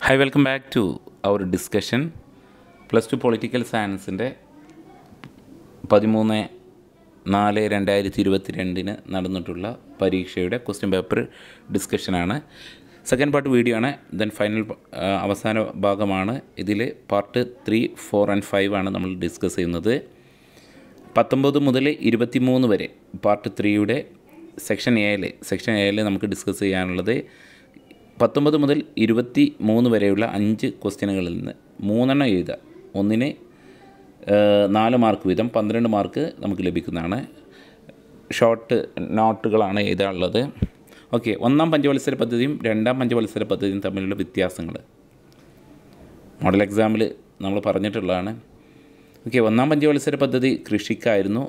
high welcome back to our discussion plus two political സയൻസിൻ്റെ പതിമൂന്ന് നാല് രണ്ടായിരത്തി ഇരുപത്തി രണ്ടിന് നടന്നിട്ടുള്ള പരീക്ഷയുടെ ക്വസ്റ്റ്യൻ പേപ്പർ ഡിസ്കഷനാണ് സെക്കൻഡ് പാർട്ട് വീഡിയോ ആണ് ദെൻ ഫൈനൽ അവസാന ഭാഗമാണ് ഇതിൽ part three four and five ആണ് നമ്മൾ ഡിസ്കസ് ചെയ്യുന്നത് പത്തൊമ്പത് മുതൽ ഇരുപത്തി മൂന്ന് വരെ പാർട്ട് ത്രീയുടെ സെക്ഷൻ എയിൽ സെക്ഷൻ എയിൽ നമുക്ക് ഡിസ്കസ് ചെയ്യാനുള്ളത് പത്തൊമ്പത് മുതൽ ഇരുപത്തി മൂന്ന് വരെയുള്ള അഞ്ച് ക്വസ്റ്റ്യനുകളിൽ നിന്ന് മൂന്നെണ്ണം എഴുതുക ഒന്നിന് ഏഹ്, നാല് മാർക്ക് വീതം പന്ത്രണ്ട് മാർക്ക് നമുക്ക് ലഭിക്കുന്നതാണ് ഷോർട്ട് നോട്ടുകളാണ് എഴുതാനുള്ളത് ഓക്കെ ഒന്നാം പഞ്ചവത്സര പദ്ധതിയും രണ്ടാം പഞ്ചവത്സര പദ്ധതിയും തമ്മിലുള്ള വ്യത്യാസങ്ങൾ മോഡൽ എക്സാമിൽ നമ്മൾ പറഞ്ഞിട്ടുള്ളതാണ് ഓക്കെ ഒന്നാം പഞ്ചവത്സര പദ്ധതി കൃഷിക്കായിരുന്നു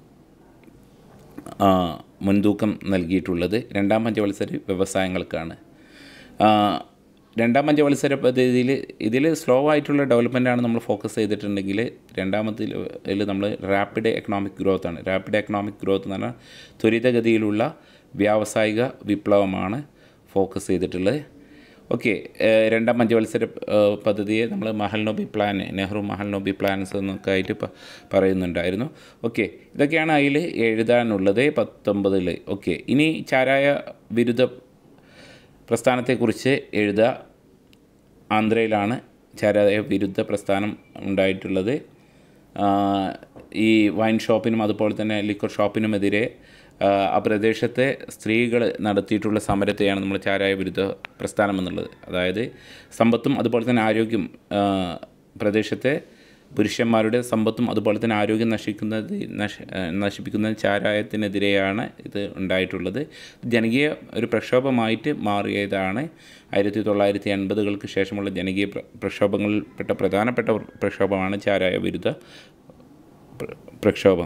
ആ, മുൻതൂക്കം നൽകിയിട്ടുള്ളത് രണ്ടാം പഞ്ചവത്സര വ്യവസായങ്ങൾക്കാണ് ആ, രണ്ടാം പഞ്ചവത്സര പദ്ധതിയിൽ ഇതിൽ സ്ലോ ആയിട്ടുള്ള ഡെവലപ്മെൻറ്റാണ് നമ്മൾ ഫോക്കസ് ചെയ്തിട്ടുണ്ടെങ്കിൽ രണ്ടാമത്തിൽ നമ്മൾ റാപ്പിഡ് എക്കണോമിക് ഗ്രോത്ത് ആണ് റാപ്പിഡ് എക്കണോമിക് ഗ്രോത്ത് എന്ന് പറഞ്ഞാൽ ത്വരിതഗതിയിലുള്ള വ്യാവസായിക വിപ്ലവമാണ് ഫോക്കസ് ചെയ്തിട്ടുള്ളത് ഓക്കെ രണ്ടാം പഞ്ചവത്സര ഏഹ്, പദ്ധതിയെ നമ്മൾ മഹൽനോബി പ്ലാൻ നെഹ്റു മഹൽനോബി പ്ലാൻസ് എന്നൊക്കെ ആയിട്ട് പ- പറയുന്നുണ്ടായിരുന്നു ഓക്കെ ഇതൊക്കെയാണ് അതിൽ എഴുതാനുള്ളത് പത്തൊമ്പതിൽ ഓക്കെ ഇനി ചാരായ വിരുദ്ധ പ്രസ്ഥാനത്തെക്കുറിച്ച് എഴുതുക ആന്ധ്രയിലാണ് ചാരായ വിരുദ്ധ പ്രസ്ഥാനം ഉണ്ടായിട്ടുള്ളത് ആ, ഈ വൈൻ ഷോപ്പിനും അതുപോലെ തന്നെ ലിക്വർ ഷോപ്പിനുമെതിരെ ആ, ആ പ്രദേശത്തെ സ്ത്രീകൾ നടത്തിയിട്ടുള്ള സമരത്തെയാണ് നമ്മൾ ചാരായ വിരുദ്ധ പ്രസ്ഥാനം എന്നുള്ളത് അതായത് സമ്പത്തും അതുപോലെ തന്നെ ആരോഗ്യം ആ, പ്രദേശത്തെ പുരുഷന്മാരുടെ സമ്പത്തും അതുപോലെ തന്നെ ആരോഗ്യം നശിക്കുന്നത് നശ ആ, നശിപ്പിക്കുന്നത് ചാരായത്തിനെതിരെയാണ് ഇത് ഉണ്ടായിട്ടുള്ളത് ജനകീയ ഒരു പ്രക്ഷോഭമായിട്ട് മാറിയതാണ് ആയിരത്തി തൊള്ളായിരത്തി എൺപതുകൾക്ക് ശേഷമുള്ള ജനകീയ പ്ര- പ്രക്ഷോഭങ്ങളിൽപ്പെട്ട പ്രധാനപ്പെട്ട ഒരു പ്രക്ഷോഭമാണ് ചാരായ വിരുദ്ധ പ്ര- പ്രക്ഷോഭം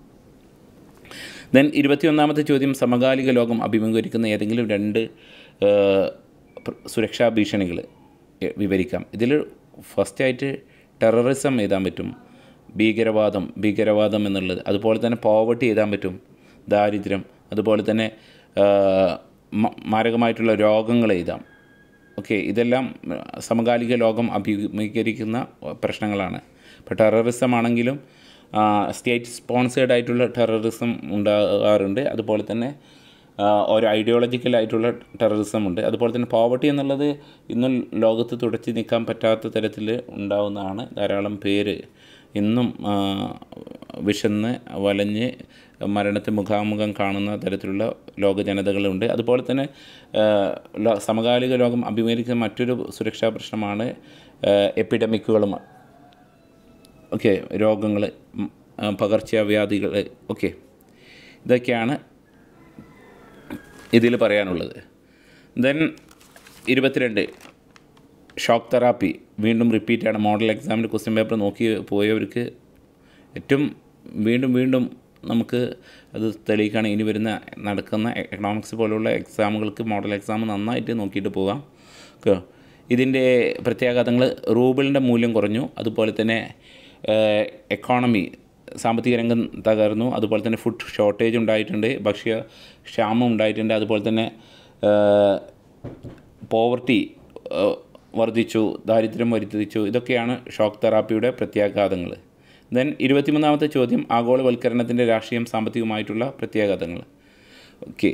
ദെൻ ഇരുപത്തിയൊന്നാമത്തെ ചോദ്യം സമകാലിക ലോകം അഭിമുഖീകരിക്കുന്ന ഏതെങ്കിലും രണ്ട് ഏഹ്, പ്ര- സുരക്ഷാ ഭീഷണികൾ എ- വിവരിക്കാം ഇതിൽ ഫസ്റ്റായിട്ട് ടെററിസം എഴുതാൻ പറ്റും ഭീകരവാദം ഭീകരവാദം എന്നുള്ളത് അതുപോലെ തന്നെ പോവർട്ടി എഴുതാൻ പറ്റും ദാരിദ്ര്യം അതുപോലെ തന്നെ ഏഹ്, മ- മാരകമായിട്ടുള്ള രോഗങ്ങൾ എഴുതാം ഓക്കെ ഇതെല്ലാം ഉം, സമകാലിക ലോകം അഭിമുഖീകരിക്കുന്ന പ്രശ്നങ്ങളാണ് ഇപ്പോൾ ടെററിസം ആണെങ്കിലും സ്റ്റേറ്റ് സ്പോൺസേഡ് ആയിട്ടുള്ള ടെററിസം ഉണ്ടാകാറുണ്ട് അതുപോലെ തന്നെ ആ, ഒരു ഐഡിയോളജിക്കൽ ആയിട്ടുള്ള ടെററിസം ഉണ്ട് അതുപോലെ തന്നെ പോവർട്ടി എന്നുള്ളത് ഇന്നും ലോകത്ത് തുടച്ചു നിൽക്കാൻ പറ്റാത്ത തരത്തിൽ ഉണ്ടാവുന്നതാണ് ധാരാളം പേര് ഇന്നും ആ, വിശന്ന് വലഞ്ഞ് മരണത്തെ മുഖാമുഖം കാണുന്ന തരത്തിലുള്ള ലോക ജനതകളുണ്ട് അതുപോലെ തന്നെ ആ, ലോ- സമകാലിക ലോകം അഭിമുഖീകരിക്കുന്ന മറ്റൊരു സുരക്ഷാ പ്രശ്നമാണ് എപ്പിഡമിക്കുകളും ഓക്കെ രോഗങ്ങൾ പകർച്ചവ്യാധികൾ ഓക്കെ ഇതൊക്കെയാണ് ഇതിൽ പറയാനുള്ളത് ദെൻ ഇരുപത്തിരണ്ട് ഷോക്ക് തെറാപ്പി വീണ്ടും റിപ്പീറ്റാണ് മോഡൽ എക്സാമിൻ്റെ ക്വസ്റ്റ്യൻ പേപ്പർ നോക്കി പോയവർക്ക് ഏറ്റവും വീണ്ടും വീണ്ടും നമുക്ക് അത് തെളിയിക്കുകയാണ് ഇനി വരുന്ന നടക്കുന്ന എക്കണോമിക്സ് പോലുള്ള എക്സാമുകൾക്ക് മോഡൽ എക്സാം നന്നായിട്ട് നോക്കിയിട്ട് പോകാം ഓക്കെ ഇതിൻ്റെ പ്രത്യാഘാതങ്ങൾ റൂബിളിൻ്റെ മൂല്യം കുറഞ്ഞു അതുപോലെ തന്നെ എക്കോണമി സാമ്പത്തിക രംഗം തകർന്നു അതുപോലെ തന്നെ ഫുഡ് ഷോർട്ടേജ് ഉണ്ടായിട്ടുണ്ട് ഭക്ഷ്യ ക്ഷാമം ഉണ്ടായിട്ടുണ്ട് അതുപോലെ തന്നെ പോവർട്ടി വർദ്ധിച്ചു ദാരിദ്ര്യം വർദ്ധിച്ചു ഇതൊക്കെയാണ് ഷോക്ക് തെറാപ്പിയുടെ പ്രത്യാഘാതങ്ങൾ ദെൻ ഇരുപത്തിമൂന്നാമത്തെ ചോദ്യം ആഗോളവൽക്കരണത്തിൻ്റെ രാഷ്ട്രീയം സാമ്പത്തികമായിട്ടുള്ള പ്രത്യാഘാതങ്ങൾ ഓക്കെ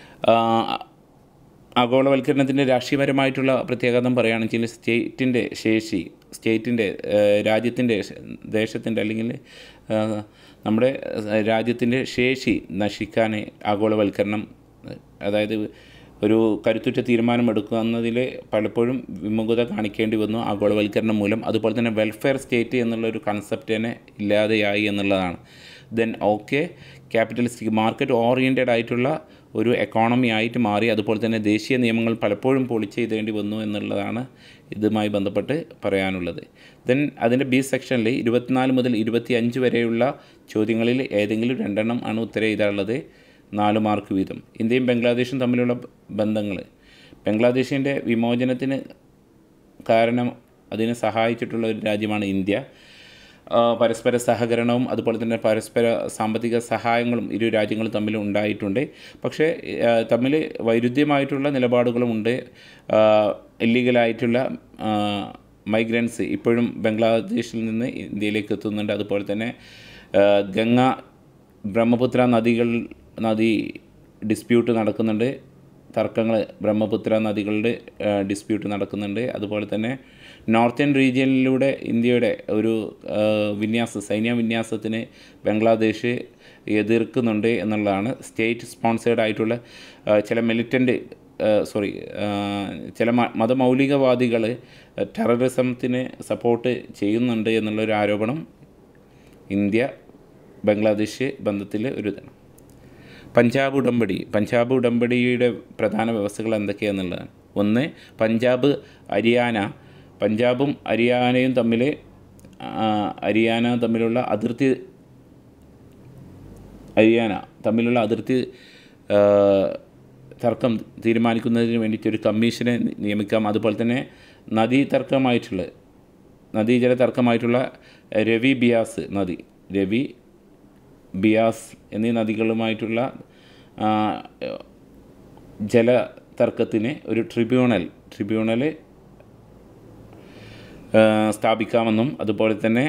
ആഗോളവൽക്കരണത്തിൻ്റെ രാഷ്ട്രീയപരമായിട്ടുള്ള പ്രത്യാഘാതം പറയുകയാണെങ്കിൽ സ്റ്റേറ്റിൻ്റെ ശേഷി സ്റ്റേറ്റിൻ്റെ രാജ്യത്തിൻ്റെ ദേശത്തിൻ്റെ അല്ലെങ്കിൽ ആ, നമ്മുടെ രാജ്യത്തിൻ്റെ ശേഷി നശിക്കാൻ ആഗോളവൽക്കരണം അതായത് ഒരു കരുത്തുറ്റ തീരുമാനം എടുക്കുന്നതിൽ പലപ്പോഴും വിമുഖത കാണിക്കേണ്ടി വന്നു ആഗോളവൽക്കരണം മൂലം അതുപോലെ തന്നെ വെൽഫെയർ സ്റ്റേറ്റ് എന്നുള്ള ഒരു കൺസെപ്റ്റ് തന്നെ ഇല്ലാതെയായി എന്നുള്ളതാണ് then okay capitalistic market oriented ആയിട്ടുള്ള ഒരു എക്കോണമി ആയിട്ട് മാറി അതുപോലെ തന്നെ ദേശീയ നിയമങ്ങൾ പലപ്പോഴും പൊളിച്ചെഴുതേണ്ടി വന്നു എന്നുള്ളതാണ് ഇതുമായി ബന്ധപ്പെട്ട് പറയാനുള്ളത് ദെൻ അതിൻ്റെ ബി സെക്ഷനിൽ ഇരുപത്തിനാല് മുതൽ ഇരുപത്തി അഞ്ച് വരെയുള്ള ചോദ്യങ്ങളിൽ ഏതെങ്കിലും രണ്ടെണ്ണം ആണ് ഉത്തരം എഴുതാനുള്ളത് നാല് മാർക്ക് വീതം ഇന്ത്യയും ബംഗ്ലാദേശും തമ്മിലുള്ള ബന്ധങ്ങൾ ബംഗ്ലാദേശിൻ്റെ വിമോചനത്തിന് കാരണം അതിനെ സഹായിച്ചിട്ടുള്ള ഒരു രാജ്യമാണ് ഇന്ത്യ ആ, പരസ്പര സഹകരണവും അതുപോലെ തന്നെ പരസ്പര സാമ്പത്തിക സഹായങ്ങളും ഇരു രാജ്യങ്ങളും തമ്മിൽ ഉണ്ടായിട്ടുണ്ട് പക്ഷേ ആ, തമ്മിൽ വൈരുദ്ധ്യമായിട്ടുള്ള നിലപാടുകളും ഉണ്ട് ഇല്ലീഗലായിട്ടുള്ള മൈഗ്രൻസ് ഇപ്പോഴും ബംഗ്ലാദേശിൽ നിന്ന് ഇന്ത്യയിലേക്ക് എത്തുന്നുണ്ട് അതുപോലെ തന്നെ ആ, ഗംഗ ബ്രഹ്മപുത്ര നദികൾ നദി ഡിസ്പ്യൂട്ട് നടക്കുന്നുണ്ട് തർക്കങ്ങൾ ബ്രഹ്മപുത്ര നദികളുടെ ഡിസ്പ്യൂട്ട് നടക്കുന്നുണ്ട് അതുപോലെ തന്നെ നോർത്തേൺ റീജിയനിലൂടെ ഇന്ത്യയുടെ ഒരു ആ, വിന്യാസ സൈന്യ വിന്യാസത്തിന് ബംഗ്ലാദേശ് എതിർക്കുന്നുണ്ട് എന്നുള്ളതാണ് സ്റ്റേറ്റ് സ്പോൺസേഡ് ആയിട്ടുള്ള ആ, ചില മിലിറ്റൻ്റ് സോറി ചില മ- മതമൗലികവാദികൾ ടെററിസത്തിന് സപ്പോർട്ട് ചെയ്യുന്നുണ്ട് എന്നുള്ളൊരു ആരോപണം ഇന്ത്യ ബംഗ്ലാദേശ് ബന്ധത്തിൽ ഒരു ഇതാണ് പഞ്ചാബ് ഉടമ്പടി പഞ്ചാബ് ഉടമ്പടിയുടെ പ്രധാന വ്യവസ്ഥകൾ എന്തൊക്കെയാണെന്നുള്ളതാണ് ഒന്ന് പഞ്ചാബ് ഹരിയാന പഞ്ചാബും ഹരിയാനയും തമ്മിൽ ആ, ഹരിയാന തമ്മിലുള്ള അതിർത്തി ഹരിയാന തമ്മിലുള്ള അതിർത്തി ആ, തർക്കം തീരുമാനിക്കുന്നതിന് വേണ്ടിയിട്ട് ഒരു കമ്മീഷനെ നിയമിക്കാം അതുപോലെ തന്നെ നദീ തർക്കമായിട്ടുള്ള നദീജല തർക്കമായിട്ടുള്ള രവി ബിയാസ് നദി രവി ബിയാസ് എന്നീ നദികളുമായിട്ടുള്ള ആ, ജല തർക്കത്തിന് ഒരു ട്രിബ്യൂണൽ ട്രിബ്യൂണൽ ആ, സ്ഥാപിക്കാമെന്നും അതുപോലെ തന്നെ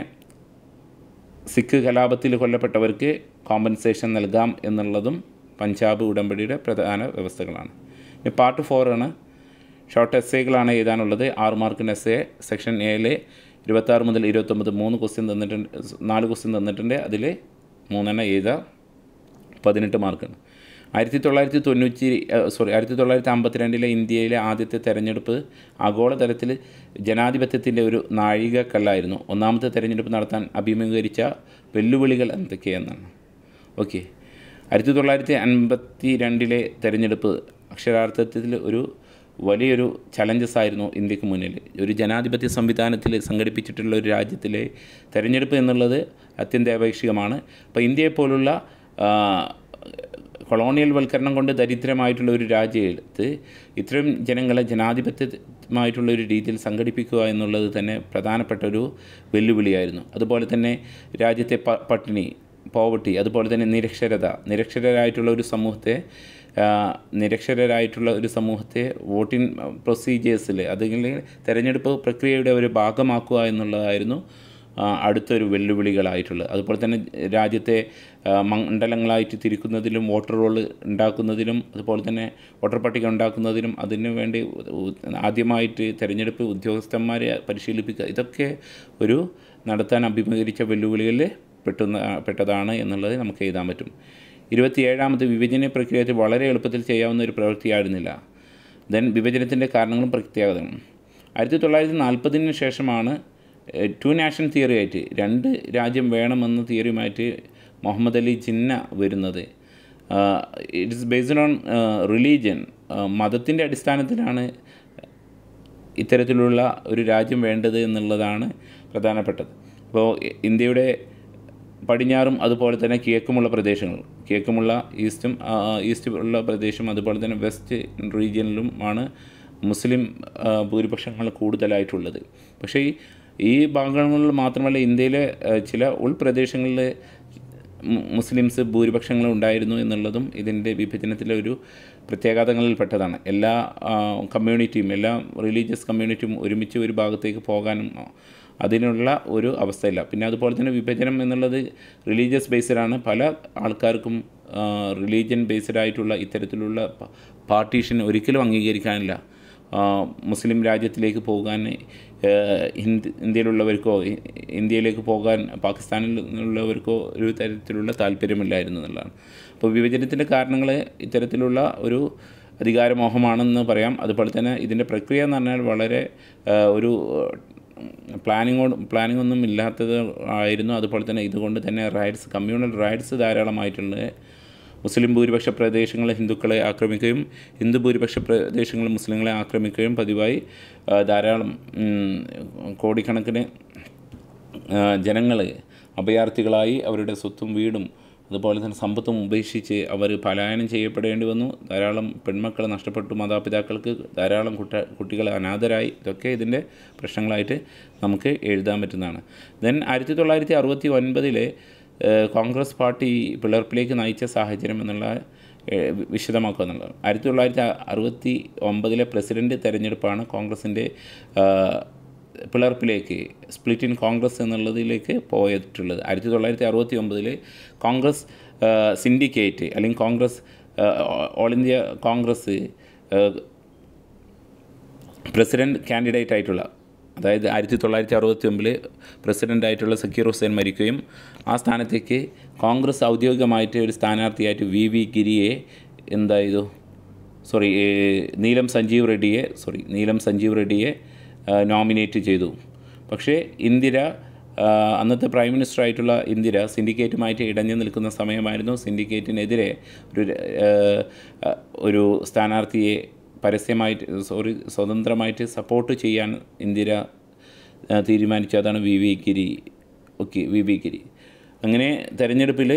സിഖ് കലാപത്തിൽ കൊല്ലപ്പെട്ടവർക്ക് കോമ്പൻസേഷൻ നൽകാം എന്നുള്ളതും പഞ്ചാബ് ഉടമ്പടിയുടെ പ്രധാന വ്യവസ്ഥകളാണ് ഇനി പാർട്ട് ഫോറാണ് ഷോർട്ട് എസ്സേകളാണ് എഴുതാനുള്ളത് ആറ് മാർക്കിന് എസ് എ സെക്ഷൻ എയിലെ ഇരുപത്താറ് മുതൽ ഇരുപത്തൊമ്പത് മൂന്ന് ക്വസ്റ്റ്യൻ തന്നിട്ടുണ്ട് നാല് ക്വസ്റ്റ്യൻ തന്നിട്ടുണ്ട് അതിൽ മൂന്നെണ്ണം എഴുതാം പതിനെട്ട് മാർക്കാണ് ആയിരത്തി തൊള്ളായിരത്തി തൊണ്ണൂറ്റി സോറി ആയിരത്തി തൊള്ളായിരത്തി അമ്പത്തിരണ്ടിലെ ഇന്ത്യയിലെ ആദ്യത്തെ തെരഞ്ഞെടുപ്പ് ആഗോളതലത്തിൽ ജനാധിപത്യത്തിൻ്റെ ഒരു നാഴികക്കല്ലായിരുന്നു ഒന്നാമത്തെ തെരഞ്ഞെടുപ്പ് നടത്താൻ അഭിമുഖീകരിച്ച വെല്ലുവിളികൾ എന്തൊക്കെയെന്നാണ് ഓക്കെ ആയിരത്തി തൊള്ളായിരത്തി അൻപത്തി രണ്ടിലെ തെരഞ്ഞെടുപ്പ് അക്ഷരാർത്ഥത്തിൽ ഒരു വലിയൊരു ചലഞ്ചസ് ആയിരുന്നു ഇന്ത്യക്ക് മുന്നിൽ ഒരു ജനാധിപത്യ സംവിധാനത്തിൽ സംഘടിപ്പിച്ചിട്ടുള്ള ഒരു രാജ്യത്തിലെ തെരഞ്ഞെടുപ്പ് എന്നുള്ളത് അത്യന്താപേക്ഷികമാണ് അപ്പോൾ ഇന്ത്യയെപ്പോലുള്ള ആ, കൊളോണിയൽ വൽക്കരണം കൊണ്ട് ദരിദ്രമായിട്ടുള്ള ഒരു രാജ്യത്ത് ഇത്തരം ജനങ്ങളെ ജനാധിപത്യമായിട്ടുള്ള ഒരു രീതിയിൽ സംഘടിപ്പിക്കുക എന്നുള്ളത് തന്നെ പ്രധാനപ്പെട്ട ഒരു വെല്ലുവിളിയായിരുന്നു അതുപോലെ തന്നെ രാജ്യത്തെ പ പട്ടിണി പോവർട്ടി അതുപോലെ തന്നെ നിരക്ഷരത നിരക്ഷരരായിട്ടുള്ള ഒരു സമൂഹത്തെ ആ, നിരക്ഷരരായിട്ടുള്ള ഒരു സമൂഹത്തെ വോട്ടിംഗ് പ്രൊസീജിയേഴ്സിൽ അതിൽ തെരഞ്ഞെടുപ്പ് പ്രക്രിയയുടെ ഒരു ഭാഗമാക്കുക എന്നുള്ളതായിരുന്നു ആ, അടുത്തൊരു വെല്ലുവിളികളായിട്ടുള്ളത് അതുപോലെ തന്നെ രാജ്യത്തെ ആ, മണ്ഡലങ്ങളായിട്ട് തിരിക്കുന്നതിലും വോട്ടർ റോൾ ഉണ്ടാക്കുന്നതിലും അതുപോലെ തന്നെ വോട്ടർ പട്ടിക ഉണ്ടാക്കുന്നതിനും അതിനു വേണ്ടി ഉ- ആദ്യമായിട്ട് തെരഞ്ഞെടുപ്പ് ഉദ്യോഗസ്ഥന്മാരെ പരിശീലിപ്പിക്കുക ഇതൊക്കെ ഒരു നടത്താൻ അഭിമുഖീകരിച്ച വെല്ലുവിളികളിൽ പെട്ടുന്ന പെട്ടതാണ് എന്നുള്ളത് നമുക്ക് എഴുതാൻ പറ്റും ഇരുപത്തിയേഴാമത് വിഭജന പ്രക്രിയത്തിൽ വളരെ എളുപ്പത്തിൽ ചെയ്യാവുന്ന ഒരു പ്രവൃത്തിയായിരുന്നില്ല ദെൻ വിഭജനത്തിൻ്റെ കാരണങ്ങളും പ്രത്യേകതകളും ആയിരത്തി തൊള്ളായിരത്തി നാൽപ്പതിന് ശേഷമാണ് ടു നാഷൻ തിയറി ആയിട്ട് രണ്ട് രാജ്യം വേണമെന്ന തിയറിയുമായിട്ട് മുഹമ്മദ് അലി ജിന്ന വരുന്നത് it is based on religion മതത്തിൻ്റെ അടിസ്ഥാനത്തിലാണ് ഇത്തരത്തിലുള്ള ഒരു രാജ്യം വേണ്ടത് എന്നുള്ളതാണ് പ്രധാനപ്പെട്ടത് അപ്പോൾ ഇന്ത്യയുടെ പടിഞ്ഞാറും അതുപോലെ തന്നെ കിഴക്കുമുള്ള പ്രദേശങ്ങൾ കിഴക്കുമുള്ള ഈസ്റ്റും ആ, ഈസ്റ്റ് ഉള്ള പ്രദേശം അതുപോലെ തന്നെ വെസ്റ്റ് റീജിയനിലും ആണ് മുസ്ലിം ആ, ഭൂരിപക്ഷങ്ങൾ കൂടുതലായിട്ടുള്ളത് പക്ഷേ ഈ ഈ ഭാഗങ്ങളിൽ മാത്രമല്ല ഇന്ത്യയിലെ ആ, ചില ഉൾപ്രദേശങ്ങളിൽ മു- മുസ്ലിംസ് ഭൂരിപക്ഷങ്ങൾ ഉണ്ടായിരുന്നു എന്നുള്ളതും ഇതിൻ്റെ വിഭജനത്തിലെ ഒരു പ്രത്യാഘാതങ്ങളിൽപ്പെട്ടതാണ് എല്ലാ ആ, കമ്മ്യൂണിറ്റിയും എല്ലാ റിലീജിയസ് കമ്മ്യൂണിറ്റിയും ഒരുമിച്ച് ഒരു ഭാഗത്തേക്ക് പോകാനും ആ, അതിനുള്ള ഒരു അവസ്ഥയില്ല പിന്നെ അതുപോലെ തന്നെ വിഭജനം എന്നുള്ളത് റിലീജിയസ് ബേസ്ഡാണ് പല ആൾക്കാർക്കും റിലീജിയൻ ബേസ്ഡ് ആയിട്ടുള്ള ഇത്തരത്തിലുള്ള പാർട്ടീഷൻ ഒരിക്കലും അംഗീകരിക്കാനില്ല ആ, മുസ്ലിം രാജ്യത്തിലേക്ക് പോകാൻ ആ, ഹിന്ദി ഇന്ത്യയിലുള്ളവർക്കോ ഇ- ഇന്ത്യയിലേക്ക് പോകാൻ പാകിസ്ഥാനിൽ നിന്നുള്ളവർക്കോ ഒരു തരത്തിലുള്ള താല്പര്യമില്ലായിരുന്നു എന്നുള്ളതാണ് അപ്പോൾ വിഭജനത്തിൻ്റെ കാരണങ്ങൾ ഇത്തരത്തിലുള്ള ഒരു അധികാരമോഹമാണെന്ന് പറയാം അതുപോലെ തന്നെ ഇതിൻ്റെ പ്രക്രിയ എന്ന് പറഞ്ഞാൽ വളരെ ആ, ഒരു പ്ലാനിങ്ങോട് പ്ലാനിംഗ് ഒന്നും ഇല്ലാത്തത് ആയിരുന്നു അതുപോലെ തന്നെ ഇതുകൊണ്ട് തന്നെ റൈറ്റ്സ് കമ്മ്യൂണൽ റൈറ്റ്സ് ധാരാളമായിട്ടുള്ള മുസ്ലിം ഭൂരിപക്ഷ പ്രദേശങ്ങൾ ഹിന്ദുക്കളെ ആക്രമിക്കുകയും ഹിന്ദു ഭൂരിപക്ഷ പ്രദേശങ്ങൾ മുസ്ലിങ്ങളെ ആക്രമിക്കുകയും പതിവായി ആ, ധാരാളം ഉം, കോടിക്കണക്കിന് ജനങ്ങൾ അഭയാർത്ഥികളായി അവരുടെ സ്വത്തും വീടും അതുപോലെ തന്നെ സമ്പത്തും ഉപേക്ഷിച്ച് അവർ പലായനം ചെയ്യപ്പെടേണ്ടി വന്നു ധാരാളം പെൺമക്കൾ നഷ്ടപ്പെട്ടു മാതാപിതാക്കൾക്ക് ധാരാളം കുട്ട കുട്ടികൾ അനാഥരായി ഇതൊക്കെ ഇതിൻ്റെ പ്രശ്നങ്ങളായിട്ട് നമുക്ക് എഴുതാൻ പറ്റുന്നതാണ് ദെൻ ആയിരത്തി തൊള്ളായിരത്തി അറുപത്തി ഒൻപതിലെ കോൺഗ്രസ് പാർട്ടി പിളർപ്പിലേക്ക് നയിച്ച സാഹചര്യം എന്നുള്ള ഏഹ്, വി- വിശദമാക്കുക എന്നുള്ളത് ആയിരത്തി തൊള്ളായിരത്തി അറുപത്തി ഒമ്പതിലെ പ്രസിഡൻറ്റ് തെരഞ്ഞെടുപ്പാണ് കോൺഗ്രസിൻ്റെ പിളർപ്പിലേക്ക് സ്പ്ലിറ്റ് ഇൻ കോൺഗ്രസ് എന്നുള്ളതിലേക്ക് പോയിട്ടുള്ളത് ആയിരത്തി തൊള്ളായിരത്തി അറുപത്തി ഒമ്പതിൽ കോൺഗ്രസ് സിൻഡിക്കേറ്റ് അല്ലെങ്കിൽ Congress all India Congress president candidate ആയിട്ടുള്ള അതായത് ആയിരത്തി തൊള്ളായിരത്തി അറുപത്തി ഒമ്പതിൽ പ്രസിഡൻ്റ് ആയിട്ടുള്ള സക്കീർ ഹുസൈൻ മരിക്കുകയും ആ സ്ഥാനത്തേക്ക് കോൺഗ്രസ് ഔദ്യോഗികമായിട്ട് ഒരു സ്ഥാനാർത്ഥിയായിട്ട് വി വി ഗിരിയെ എന്തായതു സോറി നീലം സഞ്ജീവ് റെഡ്ഡിയെ സോറി നീലം സഞ്ജീവ് റെഡ്ഡിയെ നോമിനേറ്റ് ചെയ്തു പക്ഷേ ഇന്ദിര ആ, അന്നത്തെ പ്രൈം മിനിസ്റ്റർ ആയിട്ടുള്ള ഇന്ദിര സിൻഡിക്കേറ്റുമായിട്ട് ഇടഞ്ഞു നിൽക്കുന്ന സമയമായിരുന്നു സിൻഡിക്കേറ്റിനെതിരെ ഒരു ആ, ആ, ഒരു സ്ഥാനാർത്ഥിയെ പരസ്യമായിട്ട് സോറി സ്വതന്ത്രമായിട്ട് സപ്പോർട്ട് ചെയ്യാൻ ഇന്ദിര ആ, തീരുമാനിച്ചു അതാണ് V V Giri okay V V Giri അങ്ങനെ തെരഞ്ഞെടുപ്പിൽ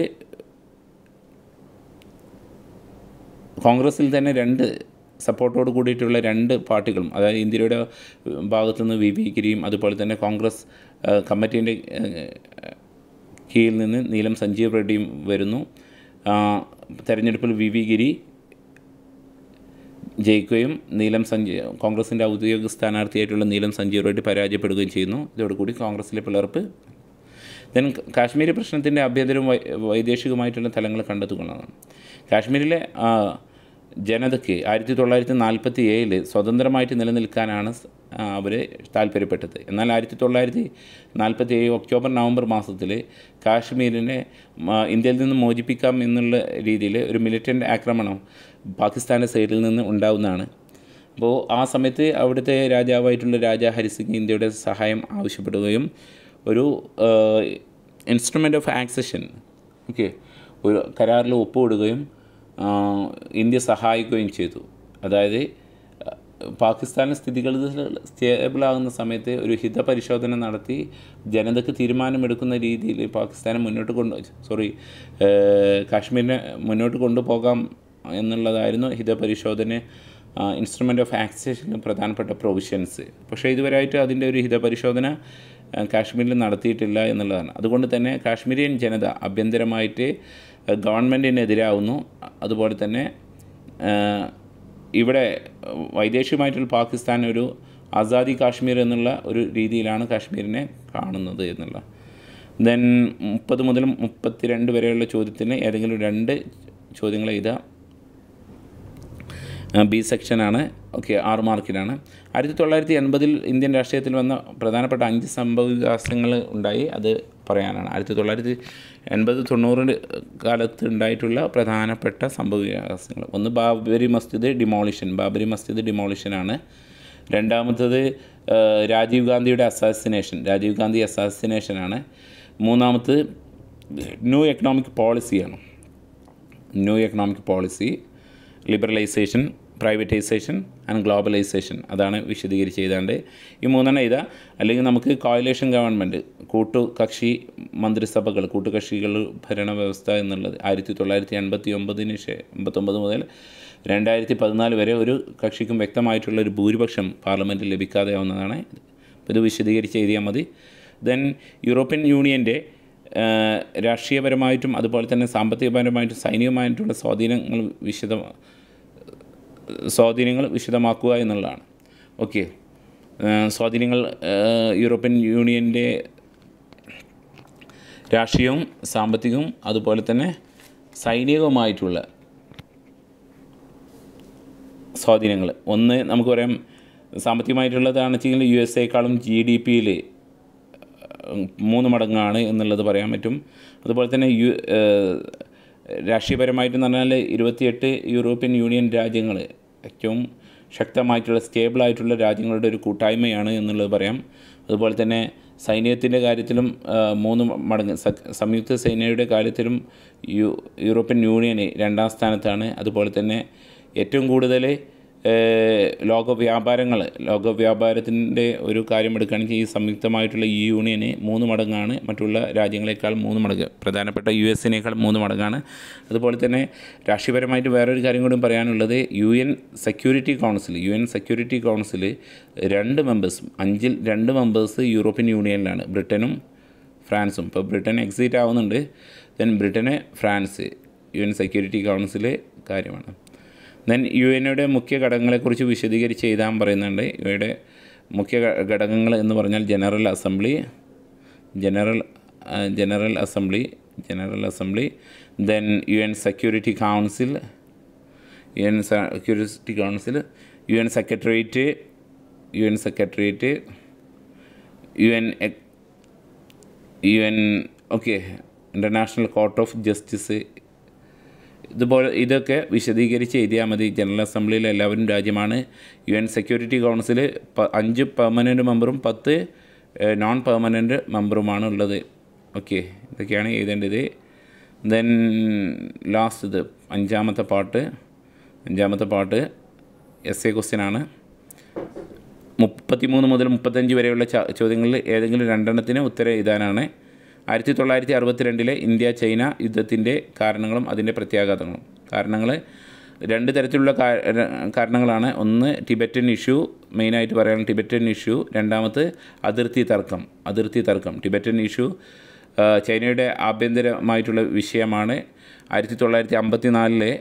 കോൺഗ്രസിൽ തന്നെ രണ്ട് സപ്പോർട്ടോട് കൂടിയിട്ടുള്ള രണ്ട് പാർട്ടികളും അതായത് ഇന്ത്യയുടെ ഭാഗത്തു നിന്ന് വി വി ഗിരിയും അതുപോലെ തന്നെ കോൺഗ്രസ് കമ്മിറ്റീൻ്റെ കീഴിൽ നിന്ന് നീലം സഞ്ജീവ് റെഡ്ഡിയും വരുന്നു ആ, തെരഞ്ഞെടുപ്പിൽ വി വി ഗിരി ജയിക്കുകയും നീലം സഞ്ജയ് കോൺഗ്രസിൻ്റെ ഔദ്യോഗിക സ്ഥാനാർത്ഥിയായിട്ടുള്ള നീലം സഞ്ജീവ് റെഡ്ഡി പരാജയപ്പെടുകയും ചെയ്യുന്നു ഇതോടുകൂടി കോൺഗ്രസിലെ പിളർപ്പ് ദെൻ കാശ്മീരി പ്രശ്നത്തിൻ്റെ ആഭ്യന്തരവും വൈ- വൈദേശികമായിട്ടുള്ള തലങ്ങൾ കണ്ടെത്തുന്നതാണ് കാശ്മീരിലെ ആ, ജനതയ്ക്ക് ആയിരത്തി തൊള്ളായിരത്തി നാൽപ്പത്തി ഏഴിൽ സ്വതന്ത്രമായിട്ട് നിലനിൽക്കാനാണ് അവർ താല്പര്യപ്പെട്ടത് എന്നാൽ ആയിരത്തി തൊള്ളായിരത്തി നാൽപ്പത്തി ഏഴ് ഒക്ടോബർ നവംബർ മാസത്തിൽ കാശ്മീരിനെ ആ, ഇന്ത്യയിൽ നിന്ന് മോചിപ്പിക്കാം എന്നുള്ള രീതിയിൽ ഒരു മിലിറ്റൻ്റ് ആക്രമണം പാകിസ്ഥാൻ്റെ സൈഡിൽ നിന്ന് ഉണ്ടാവുന്നതാണ് അപ്പോൾ ആ സമയത്ത് അവിടുത്തെ രാജാവായിട്ടുള്ള രാജാ ഹരിസിംഗ് ഇന്ത്യയുടെ സഹായം ആവശ്യപ്പെടുകയും ഒരു ഇൻസ്ട്രുമെൻ്റ് ഓഫ് ആക്സഷൻ ഓക്കെ ഒരു കരാറിൽ ഒപ്പുവിടുകയും ആ, ഇന്ത്യ സഹായിക്കുകയും ചെയ്തു അതായത് ആ, പാകിസ്ഥാനിലെ സ്ഥിതികൾ സ്റ്റേബിളാകുന്ന സമയത്ത് ഒരു ഹിതപരിശോധന നടത്തി ജനതയ്ക്ക് തീരുമാനമെടുക്കുന്ന രീതിയിൽ പാകിസ്ഥാനെ മുന്നോട്ട് കൊണ്ട് സോറി കാശ്മീരിനെ മുന്നോട്ട് കൊണ്ടുപോകാം എന്നുള്ളതായിരുന്നു ഹിതപരിശോധന ഇൻസ്ട്രുമെൻ്റ് ഓഫ് ആക്സേഷനിൽ പ്രധാനപ്പെട്ട പ്രൊവിഷൻസ് പക്ഷേ ഇതുവരെയായിട്ട് അതിൻ്റെ ഒരു ഹിതപരിശോധന ആ, കാശ്മീരിൽ നടത്തിയിട്ടില്ല എന്നുള്ളതാണ് അതുകൊണ്ട് തന്നെ കാശ്മീരിയൻ ജനത ആഭ്യന്തരമായിട്ട് ഗവൺമെൻറ്റിനെതിരാവുന്നു അതുപോലെ തന്നെ ആ, ഇവിടെ വൈദേശികമായിട്ടുള്ള പാകിസ്ഥാൻ ഒരു ആസാദി കാശ്മീർ എന്നുള്ള ഒരു രീതിയിലാണ് കാശ്മീരിനെ കാണുന്നത് എന്നുള്ള ദെൻ മുപ്പത് മുതൽ മുപ്പത്തിരണ്ട് വരെയുള്ള ചോദ്യത്തിന് ഏതെങ്കിലും രണ്ട് ചോദ്യങ്ങൾ എഴുതാം ബി സെക്ഷനാണ് ഓക്കെ ആറ് മാർക്കിലാണ് ആയിരത്തി തൊള്ളായിരത്തി എൺപതിൽ ഇന്ത്യൻ രാഷ്ട്രീയത്തിൽ വന്ന പ്രധാനപ്പെട്ട അഞ്ച് സംഭവ വികാസങ്ങൾ ഉണ്ടായി അത് പറയാനാണ് ആയിരത്തി തൊള്ളായിരത്തി എൺപത് തൊണ്ണൂറ് കാലത്ത് ഉണ്ടായിട്ടുള്ള പ്രധാനപ്പെട്ട സംഭവ വികാസങ്ങൾ ഒന്ന് ബാബരി മസ്ജിദ് ഡിമോളിഷൻ ബാബരി മസ്ജിദ് ഡിമോളിഷനാണ് രണ്ടാമത്തത് ആ, രാജീവ് ഗാന്ധിയുടെ അസാസിനേഷൻ രാജീവ് ഗാന്ധി അസാസിനേഷനാണ് മൂന്നാമത് ന്യൂ എക്കണോമിക് പോളിസിയാണ് new economic policy liberalisation privatisation and globalisation അതാണ് വിശദീകരിച്ച് എഴുതാണ്ട് ഈ മൂന്നെണ്ണം എഴുതാം അല്ലെങ്കിൽ നമുക്ക് കോയിലേഷൻ ഗവൺമെൻറ് കൂട്ടുകക്ഷി മന്ത്രിസഭകൾ കൂട്ടുകക്ഷികൾ ഭരണ വ്യവസ്ഥ എന്നുള്ളത് ആയിരത്തി തൊള്ളായിരത്തി എൺപത്തി ഒമ്പതിന് ശേ എൺപത്തൊമ്പത് മുതൽ രണ്ടായിരത്തി പതിനാല് വരെ ഒരു കക്ഷിക്കും വ്യക്തമായിട്ടുള്ള ഒരു ഭൂരിപക്ഷം പാർലമെൻറ്റിൽ ലഭിക്കാതെ ആവുന്നതാണ് അപ്പോൾ ഇത് വിശദീകരിച്ച് എഴുതിയാൽ മതി ദെൻ യൂറോപ്യൻ യൂണിയൻ്റെ ഏഹ് രാഷ്ട്രീയപരമായിട്ടും അതുപോലെ തന്നെ സാമ്പത്തികപരമായിട്ടും സൈനികമായിട്ടുള്ള സ്വാധീനങ്ങൾ വിശദ സ്വാധീനങ്ങൾ വിശദമാക്കുക എന്നുള്ളതാണ് ഓക്കെ സ്വാധീനങ്ങൾ ഏഹ് യൂറോപ്യൻ യൂണിയൻ്റെ രാഷ്ട്രീയവും സാമ്പത്തികവും അതുപോലെ തന്നെ സൈനികവുമായിട്ടുള്ള സ്വാധീനങ്ങൾ ഒന്ന് നമുക്ക് പറയാം സാമ്പത്തികമായിട്ടുള്ളതാണെന്ന് വെച്ചെങ്കിൽ യു എസ് എക്കാളും ജി ഡി പിയിൽ മൂന്ന് മടങ്ങാണ് എന്നുള്ളത് പറയാൻ പറ്റും അതുപോലെ തന്നെ യു ഏഹ് രാഷ്ട്രീയപരമായിട്ടെന്ന് പറഞ്ഞാൽ ഇരുപത്തിയെട്ട് യൂറോപ്യൻ യൂണിയൻ രാജ്യങ്ങൾ ഏറ്റവും ശക്തമായിട്ടുള്ള സ്റ്റേബിളായിട്ടുള്ള രാജ്യങ്ങളുടെ ഒരു കൂട്ടായ്മയാണ് എന്നുള്ളത് പറയാം അതുപോലെ തന്നെ സൈന്യത്തിൻ്റെ കാര്യത്തിലും ആ, മൂന്ന് മടങ്ങ് സ- സംയുക്ത സേനയുടെ കാര്യത്തിലും യു യൂറോപ്യൻ യൂണിയൻ രണ്ടാം സ്ഥാനത്താണ് അതുപോലെ തന്നെ ഏറ്റവും കൂടുതൽ ഏഹ്, ലോക വ്യാപാരങ്ങൾ ലോക വ്യാപാരത്തിൻ്റെ ഒരു കാര്യം എടുക്കുകയാണെങ്കിൽ ഈ സംയുക്തമായിട്ടുള്ള ഈ യൂണിയന് മൂന്ന് മടങ്ങാണ് മറ്റുള്ള രാജ്യങ്ങളെക്കാൾ മൂന്ന് മടങ്ങ് പ്രധാനപ്പെട്ട യു എസിനേക്കാൾ മൂന്ന് മടങ്ങാണ് അതുപോലെ തന്നെ രാഷ്ട്രീയപരമായിട്ട് വേറൊരു കാര്യം കൂടി പറയാനുള്ളത് U N security council U N security council രണ്ട് മെമ്പേഴ്സ് അഞ്ചിൽ രണ്ട് മെമ്പേഴ്സ് യൂറോപ്യൻ യൂണിയനിലാണ് ബ്രിട്ടനും ഫ്രാൻസും ഇപ്പോൾ ബ്രിട്ടൻ എക്സിറ്റ് ആവുന്നുണ്ട് ദെൻ ബ്രിട്ടന് France U N security council കാര്യമാണ് ദെൻ യു എനയുടെ മുഖ്യ ഘടകങ്ങളെക്കുറിച്ച് വിശദീകരിച്ച് എഴുതാൻ പറയുന്നുണ്ട് ഇവയുടെ മുഖ്യ ഘ- ഘടകങ്ങൾ എന്ന് പറഞ്ഞാൽ ജനറൽ അസംബ്ലി ജനറൽ ആ, general assembly general assembly then U N security council U N security council U N secretariat U N secretariat U N U N okay international court of justice ഇതുപോലെ ഇതൊക്കെ വിശദീകരിച്ച് എഴുതിയാൽ മതി general അസംബ്ലിയിൽ എല്ലാവരും രാജ്യമാണ് U N security council പ അഞ്ച് പെർമനൻറ്റ് മെമ്പറും പത്ത് നോൺ പെർമനൻറ്റ് മെമ്പറുമാണ് ഉള്ളത് ഓക്കെ ഇതൊക്കെയാണ് എഴുതേണ്ടത് ദെൻ ലാസ്റ്റ് ഇത് അഞ്ചാമത്തെ പാട്ട് അഞ്ചാമത്തെ പാട്ട് എസ് എ ക്വസ്റ്റ്യൻ ആണ് മുപ്പത്തിമൂന്ന് മുതൽ മുപ്പത്തഞ്ച് വരെയുള്ള ച- ചോദ്യങ്ങളിൽ ഏതെങ്കിലും രണ്ടെണ്ണത്തിന് ഉത്തരം എഴുതാനാണ് ആയിരത്തി തൊള്ളായിരത്തി അറുപത്തിരണ്ടിലെ ഇന്ത്യ ചൈന യുദ്ധത്തിൻ്റെ കാരണങ്ങളും അതിൻ്റെ പ്രത്യാഘാതങ്ങളും കാരണങ്ങൾ രണ്ട് തരത്തിലുള്ള കാ- ര- കാരണങ്ങളാണ് ഒന്ന് ടിബറ്റൻ ഇഷ്യൂ മെയിനായിട്ട് പറയുകയാണ് ടിബറ്റൻ ഇഷ്യൂ രണ്ടാമത് അതിർത്തി തർക്കം അതിർത്തി തർക്കം ടിബറ്റൻ ഇഷ്യൂ ആ, ചൈനയുടെ ആഭ്യന്തരമായിട്ടുള്ള വിഷയമാണ് ആയിരത്തി തൊള്ളായിരത്തി അമ്പത്തി നാലിലെ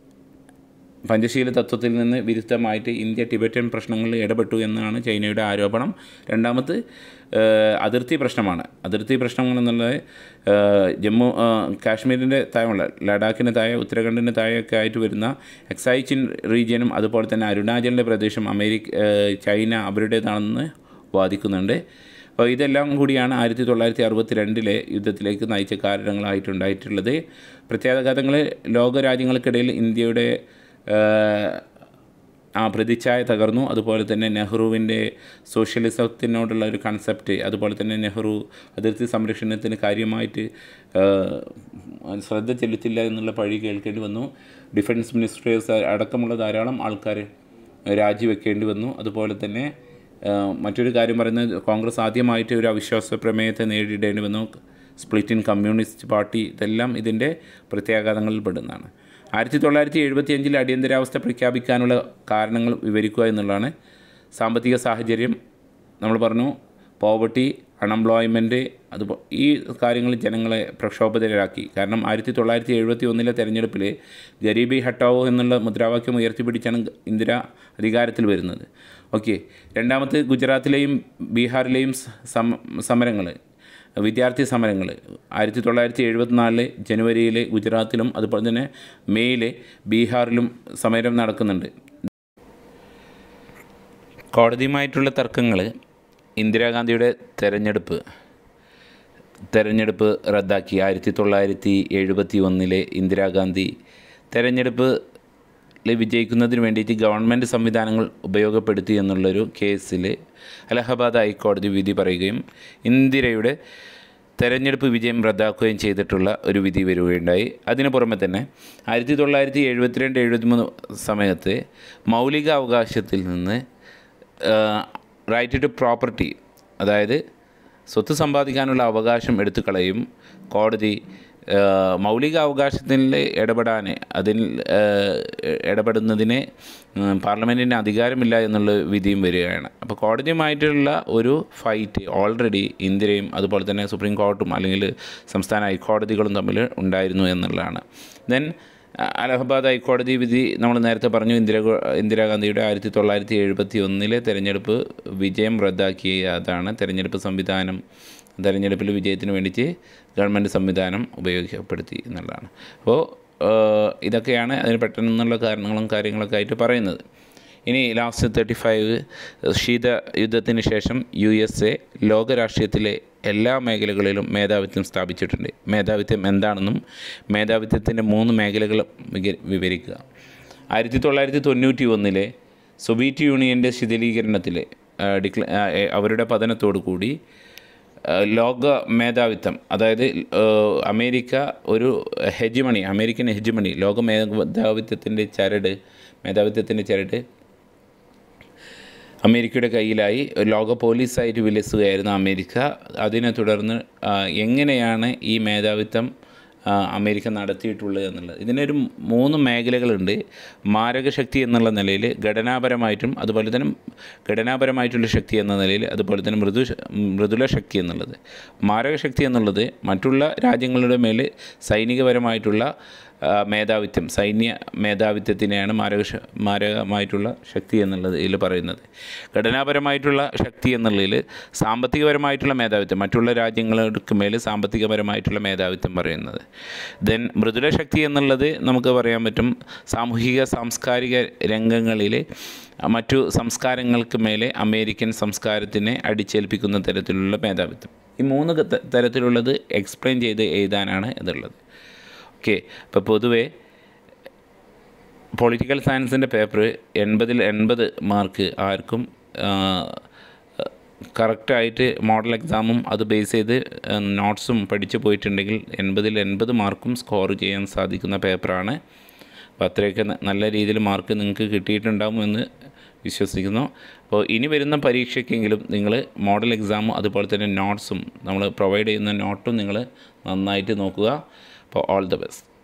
പഞ്ചശീല തത്വത്തിൽ നിന്ന് വിരുദ്ധമായിട്ട് ഇന്ത്യ ടിബറ്റൻ പ്രശ്നങ്ങളിൽ ഇടപെട്ടു എന്നാണ് ചൈനയുടെ ആരോപണം രണ്ടാമത് ഏഹ്, അതിർത്തി പ്രശ്നമാണ് അതിർത്തി പ്രശ്നങ്ങൾ എന്നുള്ളത് ഏഹ്, ജമ്മു ഏഹ്, കാശ്മീരിൻ്റെ താഴെയുള്ള ലഡാക്കിന് താഴെ ഉത്തരാഖണ്ഡിന് താഴെയൊക്കെ ആയിട്ട് വരുന്ന എക്സൈച്ചിൻ റീജിയനും അതുപോലെ തന്നെ അരുണാചലിൻ്റെ പ്രദേശം അമേരിക്ക ഏഹ്, ചൈന അവരുടേതാണെന്ന് വാദിക്കുന്നുണ്ട് അപ്പോൾ ഇതെല്ലാം കൂടിയാണ് ആയിരത്തി തൊള്ളായിരത്തി അറുപത്തി രണ്ടിലെ യുദ്ധത്തിലേക്ക് നയിച്ച കാരണങ്ങളായിട്ടുണ്ടായിട്ടുള്ളത് പ്രത്യാഘാതങ്ങൾ ലോകരാജ്യങ്ങൾക്കിടയിൽ ഇന്ത്യയുടെ ഏഹ്, ആ പ്രതിച്ഛായ തകർന്നു അതുപോലെ തന്നെ നെഹ്റുവിൻ്റെ സോഷ്യലിസത്തിനോടുള്ള ഒരു കൺസെപ്റ്റ് അതുപോലെ തന്നെ നെഹ്റു അതിർത്തി സംരക്ഷണത്തിന് കാര്യമായിട്ട് ഏഹ്, ശ്രദ്ധ ചെലുത്തില്ല എന്നുള്ള പഴി കേൾക്കേണ്ടി വന്നു ഡിഫൻസ് മിനിസ്റ്റേഴ്സ് അടക്കമുള്ള ധാരാളം ആൾക്കാർ രാജിവെക്കേണ്ടി വന്നു അതുപോലെ തന്നെ ഏഹ്, മറ്റൊരു കാര്യം പറയുന്നത് കോൺഗ്രസ് ആദ്യമായിട്ട് ഒരു അവിശ്വാസ പ്രമേയത്തെ നേരിടേണ്ടി വന്നു സ്പ്ലിറ്റ് ഇൻ കമ്മ്യൂണിസ്റ്റ് പാർട്ടി ഇതെല്ലാം ഇതിൻ്റെ പ്രത്യാഘാതങ്ങളിൽ പെടുന്നതാണ് ആയിരത്തി തൊള്ളായിരത്തി എഴുപത്തി അഞ്ചിൽ അടിയന്തരാവസ്ഥ പ്രഖ്യാപിക്കാനുള്ള കാരണങ്ങൾ വിവരിക്കുക എന്നുള്ളതാണ് സാമ്പത്തിക സാഹചര്യം നമ്മൾ പറഞ്ഞു പോവർട്ടി അൺഎംപ്ലോയ്മെൻറ്റ് അതുപോ ഈ കാര്യങ്ങൾ ജനങ്ങളെ പ്രക്ഷോഭിതരാക്കി കാരണം ആയിരത്തി തൊള്ളായിരത്തി എഴുപത്തി ഒന്നിലെ തെരഞ്ഞെടുപ്പിൽ ഗരീബി ഹട്ടാവോ എന്നുള്ള മുദ്രാവാക്യം ഉയർത്തിപ്പിടിച്ചാണ് ഇന്ദിര അധികാരത്തിൽ വരുന്നത് ഓക്കെ രണ്ടാമത് ഗുജറാത്തിലെയും ബീഹാറിലെയും സമ സമരങ്ങൾ വിദ്യാർത്ഥി സമരങ്ങൾ ആയിരത്തി തൊള്ളായിരത്തി എഴുപത്തിനാലില് ജനുവരിയിൽ ഗുജറാത്തിലും അതുപോലെ തന്നെ മെയ്യിൽ ബീഹാറിലും സമരം നടക്കുന്നുണ്ട് കോടതിയുമായിട്ടുള്ള തർക്കങ്ങൾ ഇന്ദിരാഗാന്ധിയുടെ തെരഞ്ഞെടുപ്പ് തെരഞ്ഞെടുപ്പ് റദ്ദാക്കി ആയിരത്തി തൊള്ളായിരത്തി എഴുപത്തി ഒന്നിലെ ഇന്ദിരാഗാന്ധി തെരഞ്ഞെടുപ്പ് വിജയിക്കുന്നതിന് വേണ്ടിയിട്ട് ഗവൺമെൻറ് സംവിധാനങ്ങൾ ഉപയോഗപ്പെടുത്തി എന്നുള്ളൊരു കേസിൽ അലഹബാദ് ഹൈക്കോടതി വിധി പറയുകയും ഇന്ദിരയുടെ തെരഞ്ഞെടുപ്പ് വിജയം റദ്ദാക്കുകയും ചെയ്തിട്ടുള്ള ഒരു വിധി വരികയുണ്ടായി അതിന് പുറമെ തന്നെ ആയിരത്തി തൊള്ളായിരത്തി എഴുപത്തിരണ്ട് എഴുപത്തിമൂന്ന് സമയത്ത് മൗലിക അവകാശത്തിൽ നിന്ന് റൈറ്റ് ടു പ്രോപ്പർട്ടി അതായത് സ്വത്ത് സമ്പാദിക്കാനുള്ള അവകാശം എടുത്തു കളയും കോടതി ആ, മൗലിക അവകാശത്തിൽ ഇടപെടാൻ അതിൽ ആ, ഇടപെടുന്നതിന് ഉം, പാർലമെൻറ്റിന് അധികാരമില്ല എന്നുള്ള വിധിയും വരികയാണ് അപ്പോൾ കോടതിയുമായിട്ടുള്ള ഒരു ഫൈറ്റ് ഓൾറെഡി ഇന്ത്യയും അതുപോലെ തന്നെ സുപ്രീം കോർട്ടും അല്ലെങ്കിൽ സംസ്ഥാന ഹൈക്കോടതികളും തമ്മിൽ ഉണ്ടായിരുന്നു എന്നുള്ളതാണ് ദെൻ അലഹബാദ് ഹൈക്കോടതി വിധി നമ്മൾ നേരത്തെ പറഞ്ഞു ഇന്ദിര ഇന്ദിരാഗാന്ധിയുടെ ആയിരത്തി തൊള്ളായിരത്തി എഴുപത്തി ഒന്നിലെ തെരഞ്ഞെടുപ്പ് വിജയം റദ്ദാക്കിയ അതാണ് തെരഞ്ഞെടുപ്പ് സംവിധാനം തെരഞ്ഞെടുപ്പിൽ വിജയത്തിന് വേണ്ടിയിട്ട് ഗവൺമെൻറ് സംവിധാനം ഉപയോഗപ്പെടുത്തി എന്നുള്ളതാണ് അപ്പോൾ ഇതൊക്കെയാണ് അതിന് പെട്ടെന്നുള്ള കാരണങ്ങളും കാര്യങ്ങളൊക്കെ ആയിട്ട് പറയുന്നത് ഇനി ലാസ്റ്റ് തേർട്ടി ഫൈവ് ശീത യുദ്ധത്തിന് ശേഷം യു എസ് എ ലോകരാഷ്ട്രീയത്തിലെ എല്ലാ മേഖലകളിലും മേധാവിത്വം സ്ഥാപിച്ചിട്ടുണ്ട് മേധാവിത്വം എന്താണെന്നും മേധാവിത്വത്തിൻ്റെ മൂന്ന് മേഖലകൾ വിക- വിവരിക്കുക ആയിരത്തി തൊള്ളായിരത്തി തൊണ്ണൂറ്റി ഒന്നിലെ സൊവിയറ്റ് യൂണിയൻ്റെ ശിഥിലീകരണത്തിൽ ഡിക്ല ആ, എ, അവരുടെ പതനത്തോടു കൂടി ആ, ലോക മേധാവിത്വം അതായത് ആ, അമേരിക്ക ഒരു ഹെജിമണി അമേരിക്കൻ ഹെജിമണി ലോക മേധാവിത്വത്തിൻ്റെ ചരട് മേധാവിത്വത്തിൻ്റെ ചരട് അമേരിക്കയുടെ കയ്യിലായി ലോക പോലീസായിട്ട് വിലസുകയായിരുന്നു അമേരിക്ക അതിനെ തുടർന്ന് ആ, എങ്ങനെയാണ് ഈ മേധാവിത്വം ആ, അമേരിക്ക നടത്തിയിട്ടുള്ളത് എന്നുള്ളത് ഇതിനൊരു മൂന്ന് മേഖലകളുണ്ട് മാരകശക്തി എന്നുള്ള നിലയിൽ ഘടനാപരമായിട്ടും അതുപോലെ തന്നെ ഘടനാപരമായിട്ടുള്ള ശക്തി എന്ന നിലയിൽ അതുപോലെ തന്നെ മൃദു മൃദുല ശക്തി എന്നുള്ളത് മാരകശക്തി എന്നുള്ളത് മറ്റുള്ള രാജ്യങ്ങളുടെ മേൽ സൈനികപരമായിട്ടുള്ള ആ, മേധാവിത്വം സൈന്യ മേധാവിത്വത്തിനെയാണ് മാരക മാരകമായിട്ടുള്ള ശക്തി എന്നുള്ളത് ഇതിൽ പറയുന്നത് ഘടനാപരമായിട്ടുള്ള ശക്തി എന്നുള്ളതിൽ സാമ്പത്തികപരമായിട്ടുള്ള മേധാവിത്വം മറ്റുള്ള രാജ്യങ്ങൾക്ക് മേൽ സാമ്പത്തികപരമായിട്ടുള്ള മേധാവിത്വം പറയുന്നത് ദെൻ മൃദുല ശക്തി എന്നുള്ളത് നമുക്ക് പറയാൻ പറ്റും സാമൂഹിക സാംസ്കാരിക രംഗങ്ങളിൽ മറ്റു സംസ്കാരങ്ങൾക്ക് മേലെ അമേരിക്കൻ സംസ്കാരത്തിനെ അടിച്ചേൽപ്പിക്കുന്ന തരത്തിലുള്ള മേധാവിത്വം ഈ മൂന്ന് ത- തരത്തിലുള്ളത് എക്സ്പ്ലെയിൻ ചെയ്ത് എഴുതാനാണ് ഇതുള്ളത് ഓക്കെ അപ്പോൾ പൊതുവേ പൊളിറ്റിക്കൽ സയൻസിൻ്റെ പേപ്പർ എൺപതിൽ എൺപത് മാർക്ക് ആർക്കും കറക്റ്റായിട്ട് മോഡൽ എക്സാമും അത് ബേസ് ചെയ്ത് നോട്ട്സും പഠിച്ചു പോയിട്ടുണ്ടെങ്കിൽ എൺപതിൽ എൺപത് മാർക്കും സ്കോർ ചെയ്യാൻ സാധിക്കുന്ന പേപ്പറാണ് അപ്പോൾ അത്രയൊക്കെ ന- നല്ല രീതിയിൽ മാർക്ക് നിങ്ങൾക്ക് കിട്ടിയിട്ടുണ്ടാകുമെന്ന് വിശ്വസിക്കുന്നു അപ്പോൾ ഇനി വരുന്ന പരീക്ഷയ്ക്കെങ്കിലും നിങ്ങൾ മോഡൽ എക്സാമും അതുപോലെ തന്നെ നോട്ട്സും നമ്മൾ പ്രൊവൈഡ് ചെയ്യുന്ന നോട്ടും നിങ്ങൾ നന്നായിട്ട് നോക്കുക അപ്പോൾ ഓൾ ദ ബെസ്റ്റ്